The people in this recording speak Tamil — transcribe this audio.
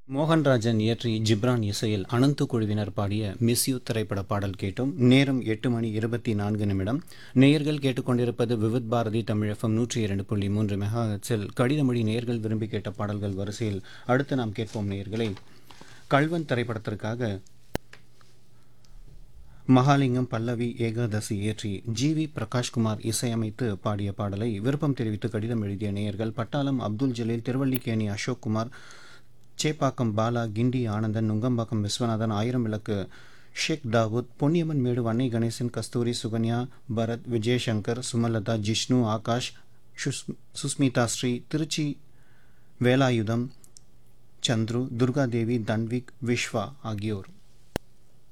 மோகன்ராஜன் இயற்றி ஜிப்ரான் இசையில் அனந்து குழுவினர் பாடிய மிஸ் யூ திரைப்பட பாடல் கேட்டோம் நேரம் எட்டு மணி இருபத்தி நான்கு நிமிடம் நேயர்கள் கேட்டுக்கொண்டிருப்பது விவித் பாரதி தமிழகம் நூற்றி இரண்டு புள்ளி மூன்று மெகாஹெட்ஸில் கடிதமொழி நேயர்கள் விரும்பி கேட்ட பாடல்கள் வரிசையில் அடுத்து நாம் கேட்போம் நேயர்களை கல்வன் திரைப்படத்திற்காக மகாலிங்கம் பல்லவி ஏகாதசி இயற்றி ஜி வி பிரகாஷ்குமார் இசையமைத்து பாடிய பாடலை விருப்பம் தெரிவித்து கடிதம் எழுதிய நேயர்கள் பட்டாளம் அப்துல் ஜலீல் திருவல்லிக்கேணி அசோக் குமார் சேப்பாக்கம் பாலா கிண்டி ஆனந்தன் நுங்கம்பாக்கம் விஸ்வநாதன் ஆயிரம் விளக்கு ஷேக் தாவூத் பொன்னியம்மன் மேடு வன்னை கணேசன் கஸ்தூரி சுகன்யா பரத் விஜயசங்கர் சுமலதா ஜிஷ்ணு ஆகாஷ் சுஸ் சுஸ்மிதா ஸ்ரீ திருச்சி வேலாயுதம் சந்துரு துர்காதேவி தன்விக் விஸ்வா ஆகியோர்